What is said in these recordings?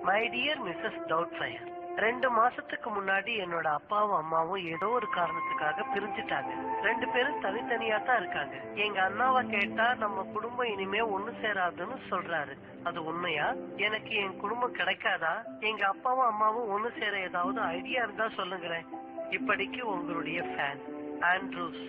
my dear Mrs டவுட்ஃபயர் ரெண்டு மாசத்துக்கு முன்னாடி என்னோட அப்பாவும் அம்மாவும் ஏதோ ஒரு காரணத்துக்காக பிரிஞ்சுட்டாங்க ரெண்டு பேரும் தனித்தனியா தான் இருக்காங்க எங்க அண்ணாவை கேட்டா நம்ம குடும்பம் இனிமே ஒண்ணு சேராதுன்னு சொல்றாரு அது உண்மையா எனக்கு என் குடும்பம் கிடைக்காதா எங்க அப்பாவும் அம்மாவும் ஒண்ணு சேர ஏதாவது ஐடியா இருந்தா சொல்லுங்களேன் இப்படிக்கு உங்களுடைய ஃபேன் ஆண்ட்ரூஸ்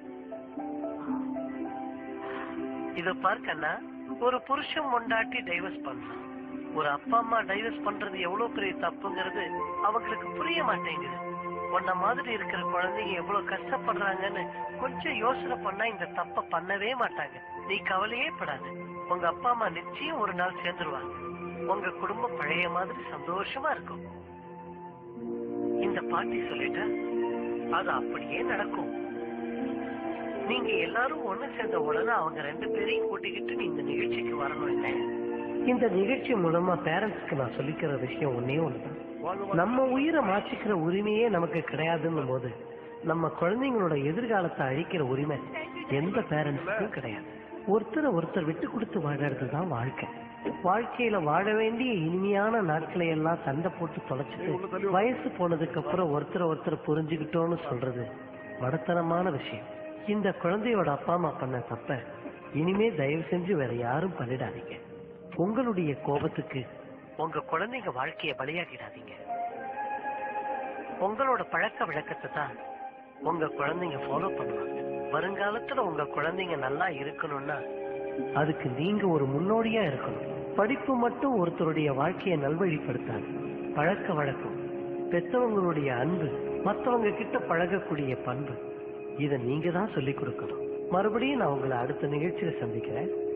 இத பார்க்கண்ணா ஒரு புருஷன் பொண்டாட்டி டைவர்ஸ் பண்ணலாம் ஒரு அப்பா அம்மா டைவர்ஸ் பண்றது எவ்வளவு பெரிய தப்புங்கிறது அவங்களுக்கு புரிய மாட்டேங்குது உன்ன மாதிரி இருக்கிற குழந்தைங்க எவ்வளவு கஷ்டப்படுறாங்கன்னு கொஞ்சம் யோசனை பண்ணா இந்த தப்ப பண்ணவே மாட்டாங்க நீ கவலையே படாது உங்க அப்பா அம்மா நிச்சயம் ஒரு நாள் சேர்ந்துருவாங்க உங்க குடும்பம் பழைய மாதிரி சந்தோஷமா இருக்கும் இந்த பாட்டி சொல்லிட்டா அது அப்படியே நடக்கும் நீங்க எல்லாரும் ஒண்ணு சேர்ந்த உடனே அவங்க ரெண்டு பேரையும் கூட்டிக்கிட்டு நீ இந்த நிகழ்ச்சிக்கு வரணும் இல்லை இந்த நிகழ்ச்சி மூலமா பேரண்ட்ஸ்க்கு நான் சொல்லிக்கிற விஷயம் ஒன்னே ஒண்ணுதான் நம்ம உயிரை மாற்றிக்கிற உரிமையே நமக்கு கிடையாதுன்னும் போது நம்ம குழந்தைங்களோட எதிர்காலத்தை அழிக்கிற உரிமை எந்த பேரண்ட்ஸுக்கும் கிடையாது ஒருத்தரை ஒருத்தர் விட்டு கொடுத்து வாழறது தான் வாழ்க்கை வாழ்க்கையில வாழ வேண்டிய இனிமையான நாட்களை எல்லாம் சண்டை போட்டு தொலைச்சிட்டு வயசு போனதுக்கு அப்புறம் ஒருத்தர் ஒருத்தர் புரிஞ்சுக்கிட்டோம்னு சொல்றது மடத்தனமான விஷயம் இந்த குழந்தையோட அப்பா அம்மா பண்ண தப்ப இனிமே தயவு செஞ்சு வேற யாரும் பண்ணிடாதீங்க உங்களுடைய கோபத்துக்கு உங்க குழந்தைங்க வாழ்க்கைய பலியாக்கிடாதீங்க உங்களோட பழக்க வழக்கத்தை தான் உங்க குழந்தைங்க ஃபாலோ பண்ணுவாங்க வருங்காலத்துல உங்க குழந்தைங்க நல்லா இருக்கணும்னா அதுக்கு நீங்க ஒரு முன்னோடியா இருக்கணும் படிப்பு மட்டும் ஒருத்தருடைய வாழ்க்கையை நல்வழிப்படுத்தாது பழக்க வழக்கம் பெத்தவங்களுடைய அன்பு மத்தவங்க கிட்ட பழகக்கூடிய பண்பு இத நீங்க தான் சொல்லிக் கொடுக்கணும் மறுபடியும் நான் உங்களை அடுத்த நிகழ்ச்சியில சந்திக்கிறேன்